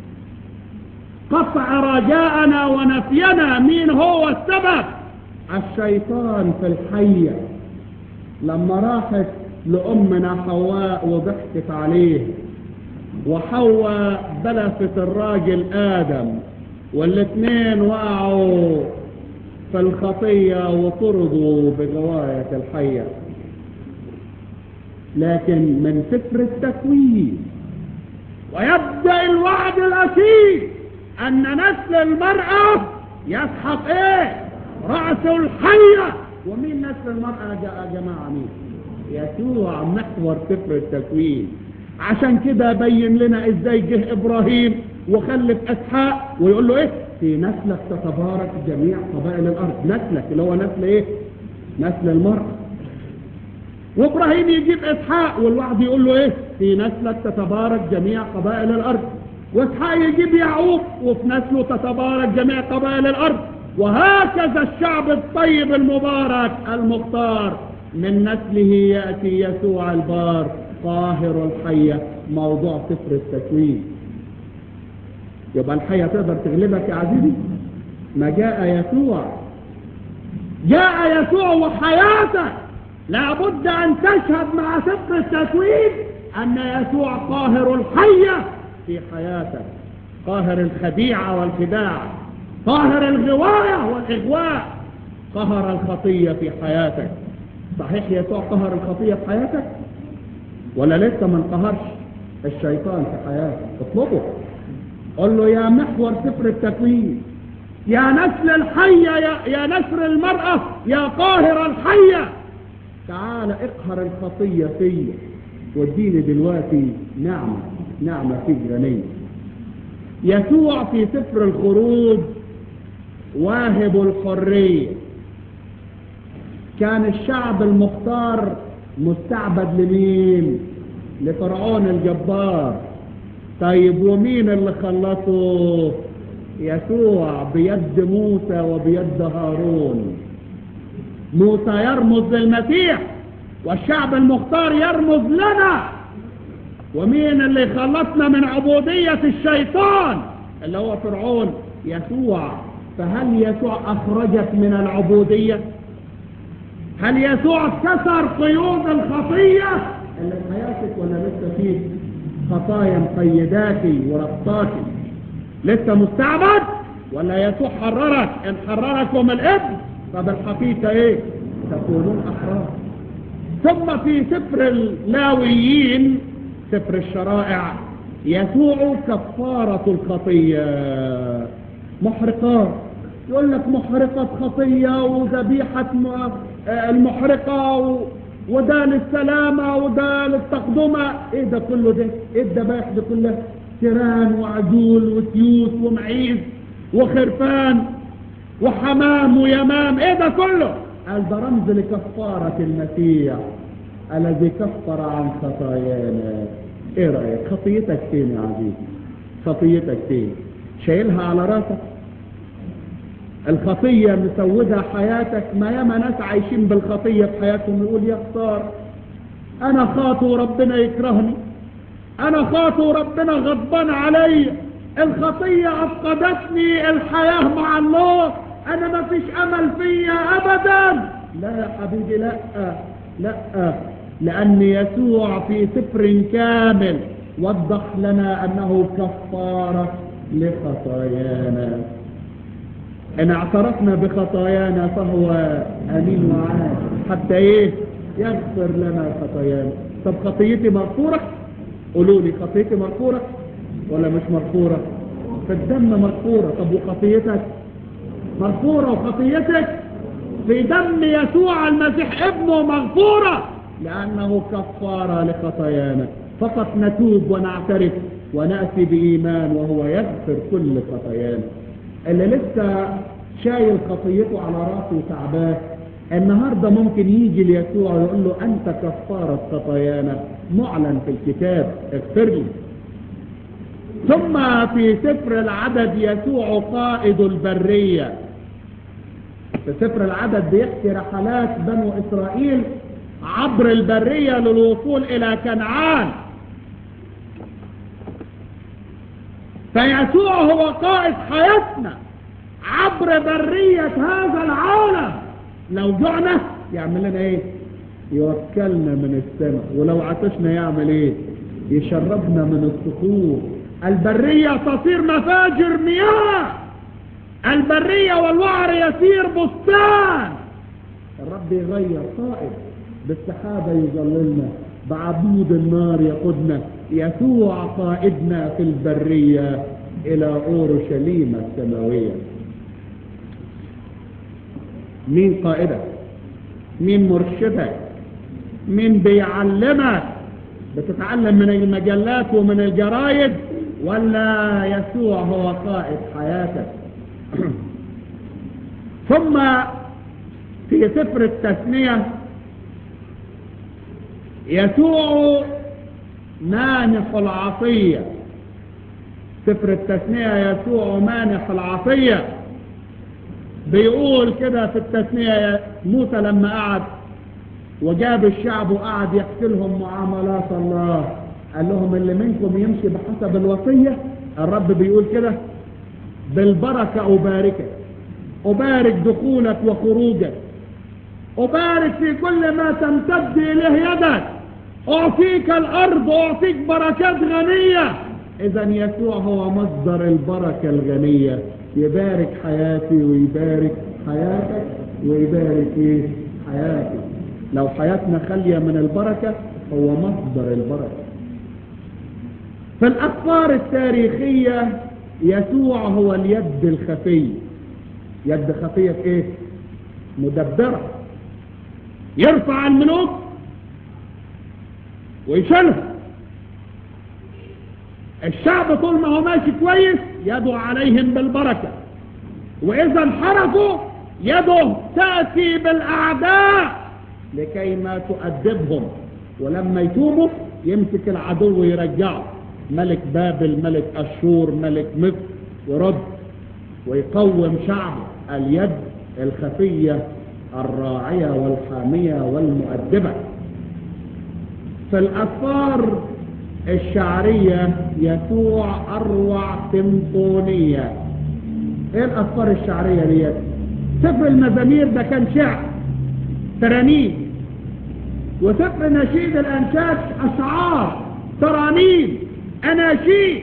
قطع رجاءنا ونفينا مين هو السبب الشيطان في الحية لما راحت لأمنا حواء وضحكت عليه وحواء بلفت الراجل آدم والاثنين وقعوا في الخطية وطردوا بغواية الحية لكن من سفر التكوين ويبدأ الوعد الأكيد أن نسل المرأة يسحق إيه رأس الحية ومين نسل المرأة يا جماعة مين يسوع محور سفر التكوين عشان كده بين لنا ازاي جه ابراهيم وخلف اسحاق ويقول له ايه في نسلك تتبارك جميع قبائل الارض نسلك اللي هو نسل ايه نسل المرأة وابراهيم يجيب اسحاق والوعد يقول له ايه في نسلك تتبارك جميع قبائل الارض واسحاق يجيب يعقوب وفي نسله تتبارك جميع قبائل الارض وهكذا الشعب الطيب المبارك المختار من نسله يأتي يسوع البار قاهر الحية موضوع سفر التكوين يبقى الحية تقدر تغلبك يا عزيزي ما جاء يسوع جاء يسوع وحياتك لابد ان تشهد مع سفر التكوين ان يسوع قاهر الحية في حياتك قاهر الخديعة والخداع قاهر الغواية والإغواء قهر الخطية في حياتك صحيح يسوع قهر الخطية في حياتك ولا لسه ما انقهرش الشيطان في حياتك اطلبه قل له يا محور سفر التكوين يا نسل الحية يا, يا نسر المرأة يا قاهر الحية تعال اقهر الخطية فيا واديني دلوقتي نعمة نعمة في جرانية يسوع في سفر الخروج واهب الحرية كان الشعب المختار مستعبد لمين لفرعون الجبار طيب ومين اللي خلصه يسوع بيد موسى وبيد هارون موسى يرمز للمسيح والشعب المختار يرمز لنا ومين اللي خلصنا من عبودية الشيطان اللي هو فرعون يسوع فهل يسوع أخرجك من العبودية هل يسوع كسر قيود الخطية اللي في حياتك ولا لسه فيه خطايا مقيداتي وربطاتي لسه مستعبد ولا يسوع حررك ان حرركم الابن فبالحقيقة ايه تكونون احرار ثم في سفر اللاويين سفر الشرائع يسوع كفارة الخطية محرقات يقول لك محرقة خطية وذبيحة المحرقة و... وده للسلامة وده للتقدمة ايه ده كله ده ايه الذبائح دي كلها تيران وعجول وسيوت ومعيز وخرفان وحمام ويمام ايه ده كله قال ده رمز لكفارة المسيح الذي كفر عن خطايانا ايه رأيك خطيتك فين يا عزيزي خطيتك فين شايلها على راسك الخطية مسودة حياتك ما ياما ناس عايشين بالخطية في حياتهم يقول يا خسار انا خاطي وربنا يكرهني انا خاطي وربنا غضبان علي الخطية افقدتني الحياة مع الله انا ما فيش امل فيا ابدا لا يا حبيبي لا لا لان يسوع في سفر كامل وضح لنا انه كفارة لخطايانا ان اعترفنا بخطايانا فهو امين وعاد حتى ايه يغفر لنا خطايانا طب خطيتي مغفورة قولوا لي خطيتي مغفورة ولا مش مغفورة في الدم مغفورة طب وخطيتك مغفورة وخطيتك في دم يسوع المسيح ابنه مغفورة لأنه كفارة لخطايانا فقط نتوب ونعترف ونأتي بإيمان وهو يغفر كل خطايانا اللي لسه شايل خطيته على راسه تعباه النهاردة ممكن يجي ليسوع ويقول له أنت كفارة خطايانا معلن في الكتاب اغفر لي ثم في سفر العدد يسوع قائد البرية في سفر العدد بيحكي رحلات بنو إسرائيل عبر البرية للوصول إلى كنعان فيسوع هو قائد حياتنا عبر برية هذا العالم لو جعنا يعمل لنا ايه يوكلنا من السماء ولو عطشنا يعمل ايه يشربنا من الصخور البرية تصير مفاجر مياه البرية والوعر يصير بستان الرب يغير قائد بالسحابة يظللنا بعبود النار يقودنا يسوع قائدنا في البرية إلى أورشليم السماوية مين قائدك مين مرشدك مين بيعلمك بتتعلم من المجلات ومن الجرايد ولا يسوع هو قائد حياتك ثم في سفر التثنية يسوع مانح العطية سفر التثنية يسوع مانح العطية بيقول كده في التثنية موسى لما قعد وجاب الشعب وقعد يحكي لهم معاملات الله قال لهم اللي منكم يمشي بحسب الوصية الرب بيقول كده بالبركة أباركك أبارك دخولك وخروجك أبارك في كل ما تمتد إليه يدك أعطيك الأرض أعطيك بركات غنية إذا يسوع هو مصدر البركة الغنية يبارك حياتي ويبارك حياتك ويبارك إيه حياتي لو حياتنا خالية من البركة هو مصدر البركة في الأخبار التاريخية يسوع هو اليد الخفي يد خفية في ايه مدبرة يرفع الملوك ويشيلها الشعب طول ما هو ماشي كويس يدعو عليهم بالبركة وإذا انحرفوا يده تأتي بالأعداء لكي ما تؤدبهم ولما يتوبوا يمسك العدو ويرجعه ملك بابل ملك أشور ملك مصر يرد ويقوم شعبه اليد الخفية الراعية والحامية والمؤدبة في الأسفار الشعرية يسوع أروع سيمفونية ايه الأسفار الشعرية ديت سفر المزامير ده كان شعر ترانيم وسفر نشيد الأنشاد أشعار ترانيم أناشيد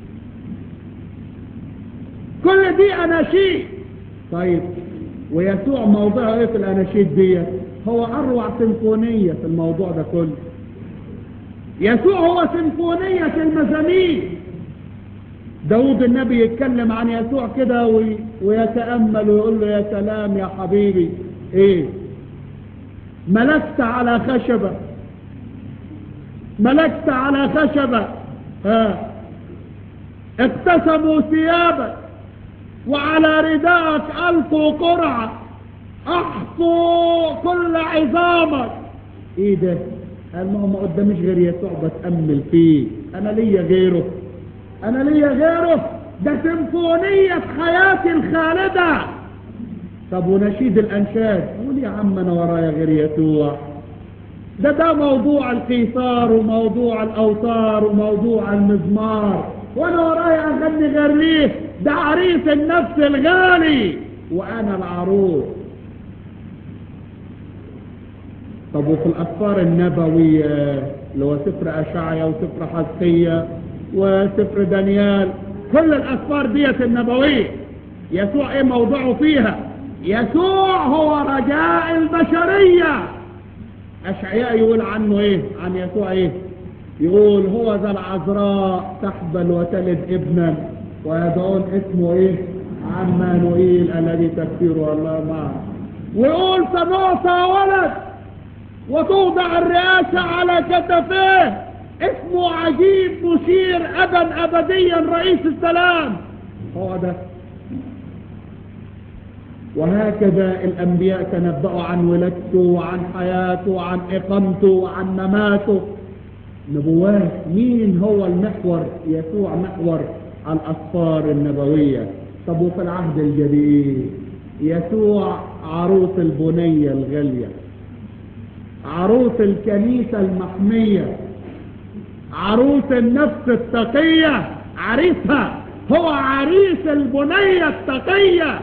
كل دي أناشيد طيب ويسوع موضوع ايه في الأناشيد دي هو أروع سيمفونية في الموضوع ده كله يسوع هو سيمفونية المزامير داود النبي يتكلم عن يسوع كده وي... ويتأمل ويقول له يا سلام يا حبيبي ايه ملكت على خشبة ملكت على خشبة ها اقتسموا ثيابك وعلى رداءك ألقوا قرعة احصوا كل عظامك ايه ده قال ما هو ما قداميش غير يسوع بتأمل فيه انا ليا غيره انا ليا غيره ده سيمفونية حياتي الخالدة طب ونشيد الانشاد قول يا عم انا ورايا غير يسوع ده ده موضوع القيثار وموضوع الاوتار وموضوع المزمار وانا ورايا اغني غير ليه ده عريس النفس الغالي وانا العروس طب وفي الأسفار النبوية اللي هو سفر أشعيا وسفر حزقية وسفر دانيال كل الأسفار ديت النبوية يسوع ايه موضوعه فيها يسوع هو رجاء البشرية أشعياء يقول عنه ايه عن يسوع ايه يقول هو ذا العذراء تحبل وتلد ابنا ويدعون اسمه ايه عمانوئيل الذي تفسيره الله معه ويقول سنعطى ولد وتوضع الرئاسة على كتفيه اسمه عجيب مشير أبا أبديا رئيس السلام هو ده وهكذا الأنبياء تنبأوا عن ولادته وعن حياته وعن إقامته وعن مماته نبوات مين هو المحور يسوع محور الأسفار النبوية طب وفي العهد الجديد يسوع عروس البنية الغالية عروس الكنيسة المحمية عروس النفس التقية عريسها هو عريس البنية التقية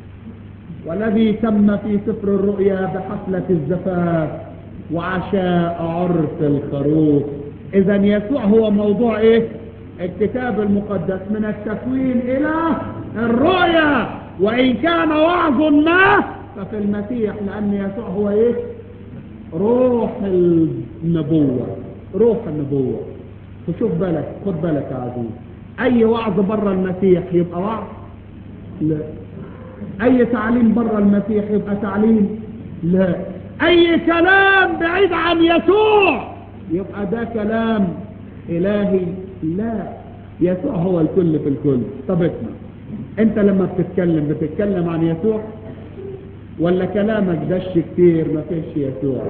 والذي تم في سفر الرؤيا بحفلة الزفاف وعشاء عرس الخروف اذا يسوع هو موضوع ايه الكتاب المقدس من التكوين الى الرؤيا وان كان وعظ ما ففي المسيح لان يسوع هو ايه روح النبوة روح النبوة فشوف بالك خد بالك يا عزيز اي وعظ بره المسيح يبقى وعظ لا اي تعليم بره المسيح يبقى تعليم لا اي كلام بعيد عن يسوع يبقى ده كلام الهي لا يسوع هو الكل في الكل طب اسمع انت لما بتتكلم بتتكلم عن يسوع ولا كلامك دش كتير ما فيش يسوع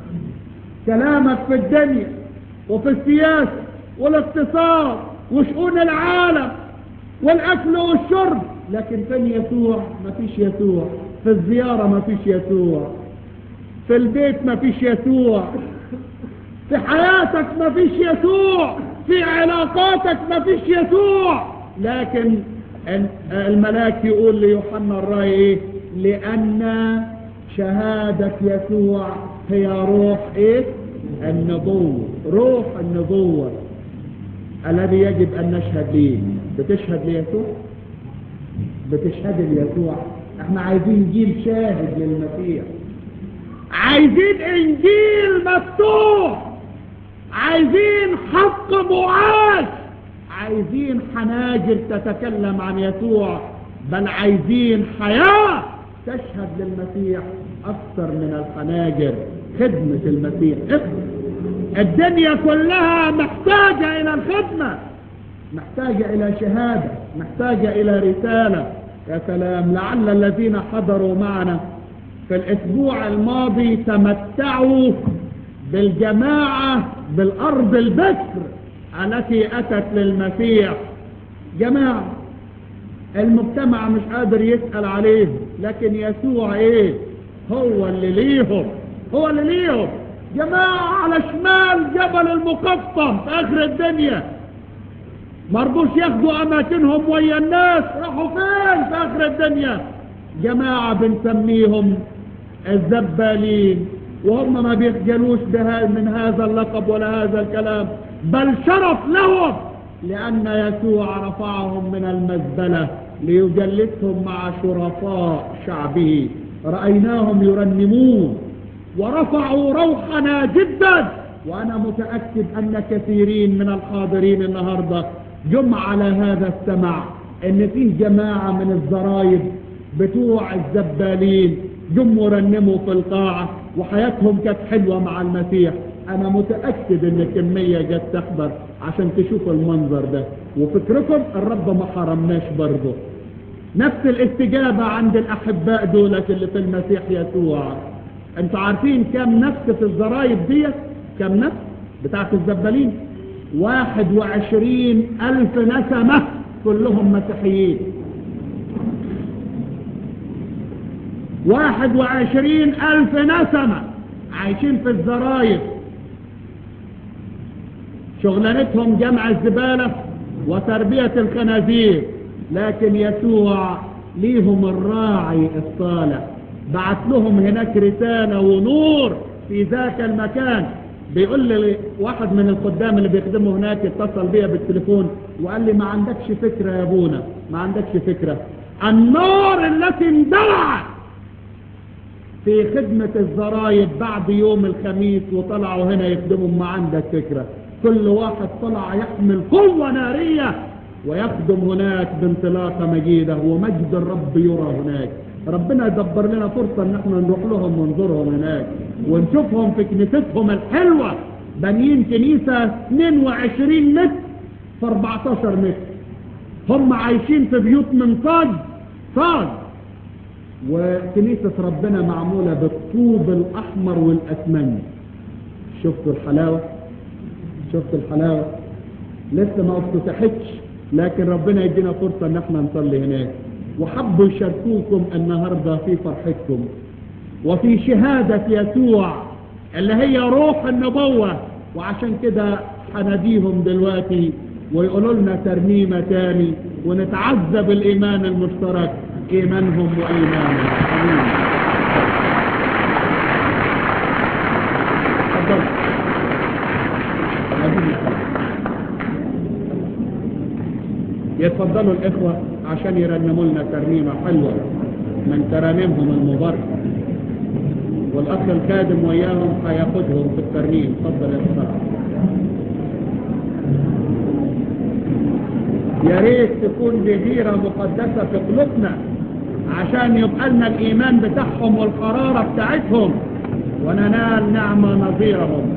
كلامك في الدنيا وفي السياسة والاقتصاد وشؤون العالم والاكل والشرب لكن فين يسوع ما فيش يسوع في الزيارة ما فيش يسوع في البيت ما فيش يسوع في حياتك ما فيش يسوع في علاقاتك ما فيش يسوع لكن الملاك يقول ليوحنا الرأي ايه لأن شهادة يسوع هي روح ايه النبوة روح النبوة الذي يجب أن نشهد ليه بتشهد ليسوع بتشهد ليسوع احنا عايزين جيل شاهد للمسيح عايزين انجيل مفتوح عايزين حق معاش عايزين حناجر تتكلم عن يسوع بل عايزين حياة تشهد للمسيح أكثر من الحناجر خدمة المسيح الدنيا كلها محتاجة إلى الخدمة محتاجة إلى شهادة محتاجة إلى رسالة يا سلام لعل الذين حضروا معنا في الأسبوع الماضي تمتعوا بالجماعة بالأرض البكر التي أتت للمسيح جماعة المجتمع مش قادر يسأل عليهم لكن يسوع ايه هو اللي ليهم هو اللي ليهم جماعة على شمال جبل المقطم في اخر الدنيا مرضوش ياخدوا اماكنهم ويا الناس راحوا فين في اخر الدنيا جماعة بنسميهم الزبالين وهم ما بيخجلوش من هذا اللقب ولا هذا الكلام بل شرف لهم لأن يسوع رفعهم من المزبلة ليجلسهم مع شرفاء شعبه رأيناهم يرنمون ورفعوا روحنا جدا وأنا متأكد أن كثيرين من الحاضرين النهاردة جم على هذا السمع أن فيه جماعة من الزرايب بتوع الزبالين جم ورنموا في القاعة وحياتهم كانت حلوة مع المسيح أنا متأكد أن كمية جت تحضر عشان تشوف المنظر ده وفكركم الرب ما حرمناش برضه نفس الاستجابة عند الأحباء دولت اللي في المسيح يسوع انتوا عارفين كم نفس في الزرايب ديت كم نفس بتاعت الزبالين واحد وعشرين ألف نسمة كلهم مسيحيين واحد وعشرين ألف نسمة عايشين في الزرايب شغلانتهم جمع الزبالة وتربية الخنازير لكن يسوع ليهم الراعي الصالح بعت لهم هناك رسالة ونور في ذاك المكان بيقول لي واحد من الخدام اللي بيخدموا هناك اتصل بيا بالتليفون وقال لي ما عندكش فكرة يا ابونا ما عندكش فكرة النار التي اندلعت في خدمة الزرايب بعد يوم الخميس وطلعوا هنا يخدموا ما عندك فكرة كل واحد طلع يحمل قوة نارية ويخدم هناك بانطلاقة مجيدة ومجد الرب يرى هناك ربنا يدبر لنا فرصة ان احنا نروح لهم ونزورهم هناك ونشوفهم في كنيستهم الحلوة بنين كنيسة 22 متر في 14 متر هم عايشين في بيوت من صاج صاج وكنيسة ربنا معمولة بالطوب الأحمر والأسمنت شفتوا الحلاوة شفتوا الحلاوة لسه ما افتتحتش لكن ربنا يدينا فرصة ان احنا نصلي هناك وحبوا يشاركوكم النهاردة في فرحتكم وفي شهادة يسوع اللي هي روح النبوة وعشان كده هناديهم دلوقتي ويقولوا لنا ترنيمة تاني ونتعذب الإيمان المشترك إيمانهم وإيماننا آمين تفضل يتفضلوا الإخوة عشان يرنموا لنا ترنيمة حلوة من ترانيمهم المباركة والأخ الخادم وياهم هياخدهم في الترنيم تفضل يا أخوة يا ريت تكون جزيرة مقدسة في قلوبنا عشان يبقى لنا الإيمان بتاعهم والقرارة بتاعتهم وننال نعمة نظيرهم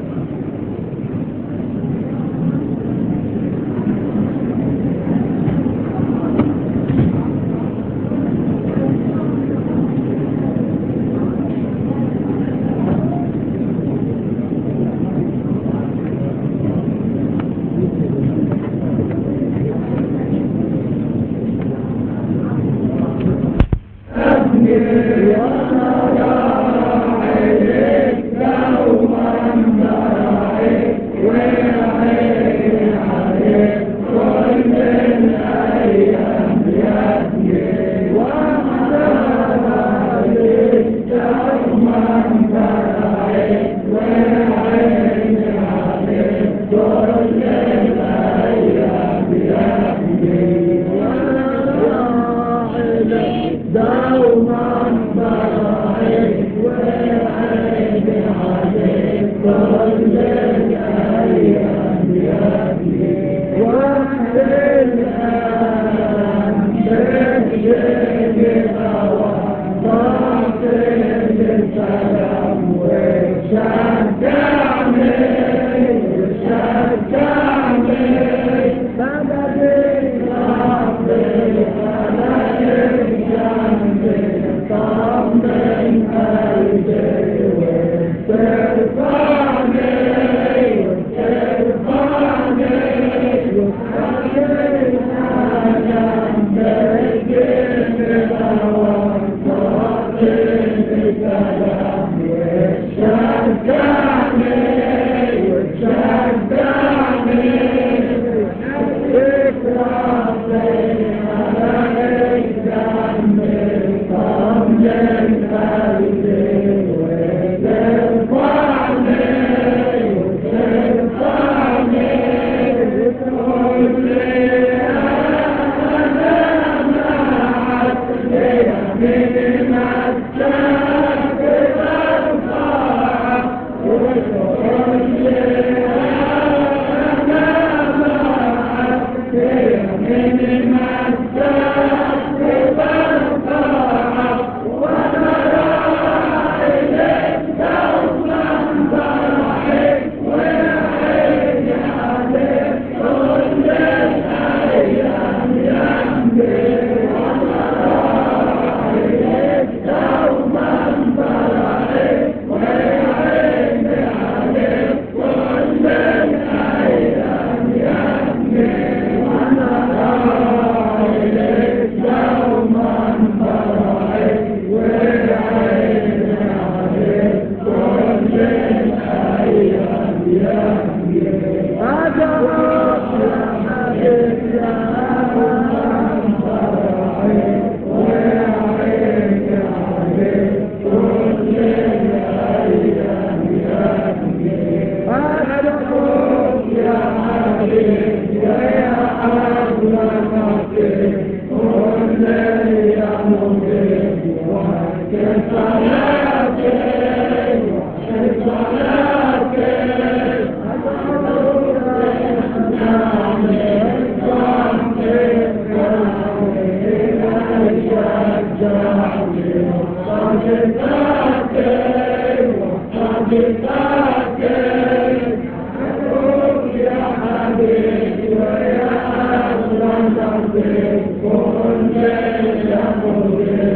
Thank you.